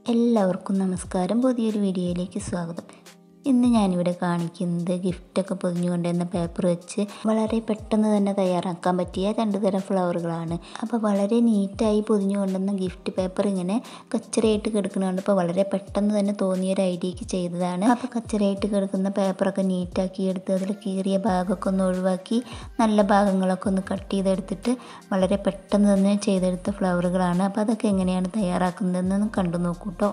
എല്ലാവർക്കും നമസ്കാരം പുതിയൊരു വീഡിയോയിലേക്ക് സ്വാഗതം ഇന്ന് ഞാനിവിടെ കാണിക്കുന്നത് ഗിഫ്റ്റൊക്കെ പൊതിഞ്ഞുകൊണ്ടുവന്ന പേപ്പർ വെച്ച് വളരെ പെട്ടെന്ന് തന്നെ തയ്യാറാക്കാൻ പറ്റിയ രണ്ട് തരം ഫ്ലവറുകളാണ് അപ്പോൾ വളരെ നീറ്റായി പൊതിഞ്ഞു കൊണ്ടുവന്ന ഗിഫ്റ്റ് പേപ്പർ ഇങ്ങനെ കച്ചറയായിട്ട് കിടക്കുന്നതുകൊണ്ട് ഇപ്പോൾ വളരെ പെട്ടെന്ന് തന്നെ തോന്നിയ ഒരു ഐഡിയക്ക് ചെയ്തതാണ് അപ്പോൾ കച്ചറയായിട്ട് കിടക്കുന്ന പേപ്പറൊക്കെ നീറ്റാക്കി എടുത്ത് അതിൽ കീറിയ ഭാഗമൊക്കെ ഒന്ന് ഒഴിവാക്കി നല്ല ഭാഗങ്ങളൊക്കെ ഒന്ന് കട്ട് ചെയ്തെടുത്തിട്ട് വളരെ പെട്ടെന്ന് തന്നെ ചെയ്തെടുത്ത ഫ്ലവറുകളാണ് അപ്പോൾ അതൊക്കെ എങ്ങനെയാണ് തയ്യാറാക്കുന്നതെന്ന് കണ്ടു നോക്കൂ കേട്ടോ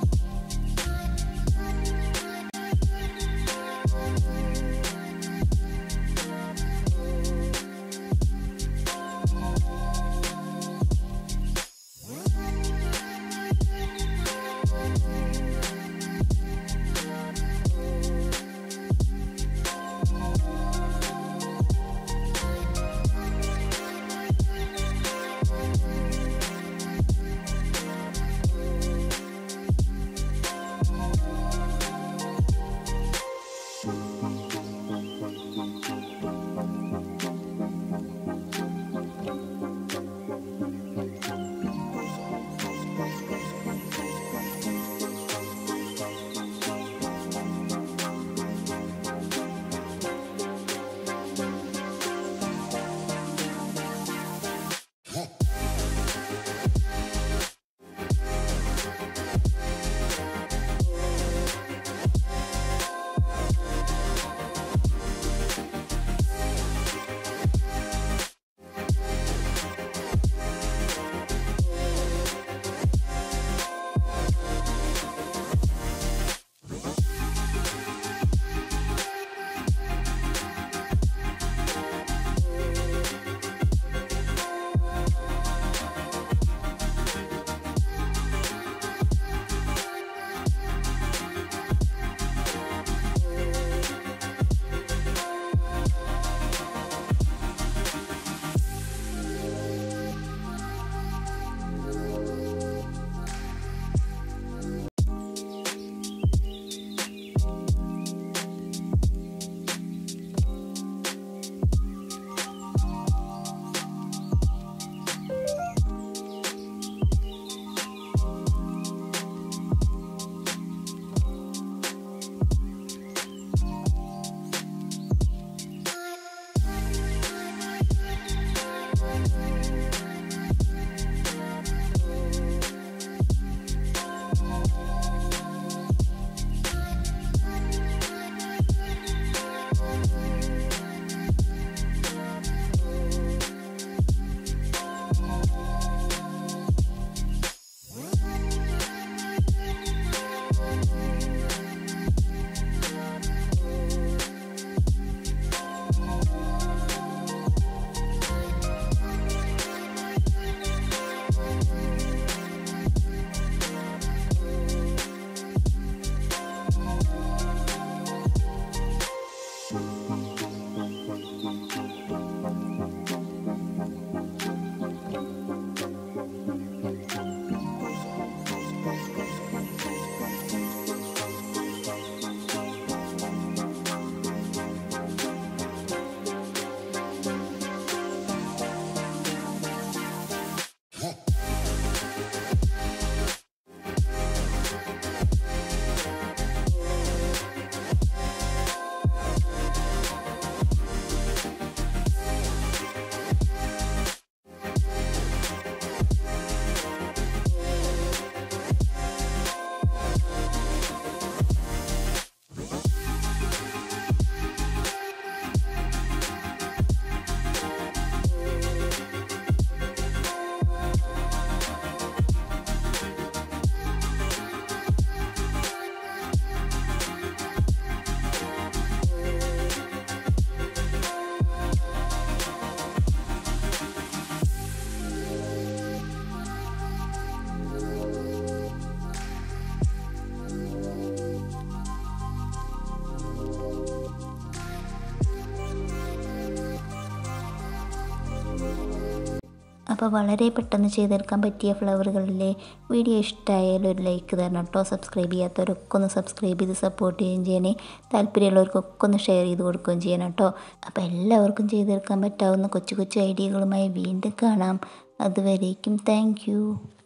അപ്പോൾ വളരെ പെട്ടെന്ന് ചെയ്തെടുക്കാൻ പറ്റിയ ഫ്ലവറുകളിലെ വീഡിയോ ഇഷ്ടമായാലും ഒരു ലൈക്ക് തരണം കേട്ടോ സബ്സ്ക്രൈബ് ചെയ്യാത്തവരൊക്കെ ഒന്ന് സബ്സ്ക്രൈബ് ചെയ്ത് സപ്പോർട്ട് ചെയ്യുകയും ചെയ്യണേ താല്പര്യമുള്ളവർക്കൊക്കെ ഒന്ന് ഷെയർ ചെയ്ത് കൊടുക്കുകയും ചെയ്യണം കേട്ടോ അപ്പോൾ എല്ലാവർക്കും ചെയ്തെടുക്കാൻ പറ്റാവുന്ന കൊച്ചു കൊച്ചു ഐഡിയകളുമായി വീണ്ടും കാണാം അതുവരേക്കും താങ്ക്